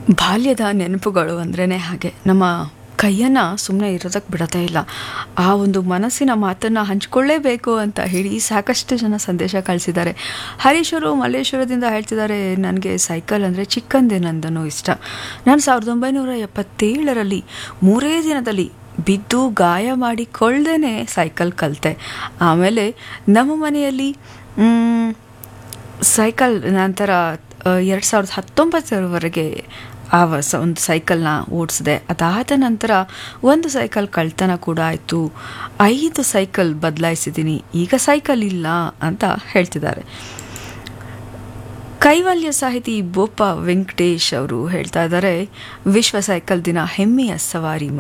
ಬಾಲ್ಯದ ನೆನಪುಗಳು ಅಂದ್ರೇ ಹಾಗೆ ನಮ್ಮ ಕೈಯನ್ನು ಸುಮ್ಮನೆ ಇರೋದಕ್ಕೆ ಬಿಡೋದೇ ಇಲ್ಲ ಆ ಒಂದು ಮನಸ್ಸಿನ ಮಾತನ್ನು ಹಂಚ್ಕೊಳ್ಳೇಬೇಕು ಅಂತ ಹೇಳಿ ಸಾಕಷ್ಟು ಜನ ಸಂದೇಶ ಕಳಿಸಿದ್ದಾರೆ ಹರೀಶರು ಮಲ್ಲೇಶ್ವರದಿಂದ ಹೇಳ್ತಿದ್ದಾರೆ ನನಗೆ ಸೈಕಲ್ ಅಂದರೆ ಚಿಕ್ಕಂದಿನಂದನೂ ಇಷ್ಟ ನಾನು ಸಾವಿರದ ಒಂಬೈನೂರ ಎಪ್ಪತ್ತೇಳರಲ್ಲಿ ಮೂರೇ ದಿನದಲ್ಲಿ ಬಿದ್ದು ಗಾಯ ಮಾಡಿಕೊಳ್ದೇ ಸೈಕಲ್ ಕಲಿತೆ ಆಮೇಲೆ ನಮ್ಮ ಮನೆಯಲ್ಲಿ ಮ್, ಸೈಕಲ್ ನಂತರ ಎರಡು ಸಾವಿರದ ಹತ್ತೊಂಬತ್ತರವರೆಗೆ ಆ ಸ ಒಂದು ಸೈಕಲ್ನ ಓಡಿಸಿದೆ ಅದಾದ ನಂತರ ಒಂದು ಸೈಕಲ್ ಕಳ್ತನ ಕೂಡ ಆಯಿತು ಐದು ಸೈಕಲ್ ಬದಲಾಯಿಸಿದ್ದೀನಿ ಈಗ ಸೈಕಲ್ ಇಲ್ಲ ಅಂತ ಹೇಳ್ತಿದ್ದಾರೆ ಕೈವಲ್ಯ ಸಾಹಿತಿ ಬೋಪ ವೆಂಕಟೇಶ್ ಅವರು ಹೇಳ್ತಾ ಇದ್ದಾರೆ ವಿಶ್ವ ಸೈಕಲ್ ದಿನ ಹೆಮ್ಮೆಯ ಸವಾರಿ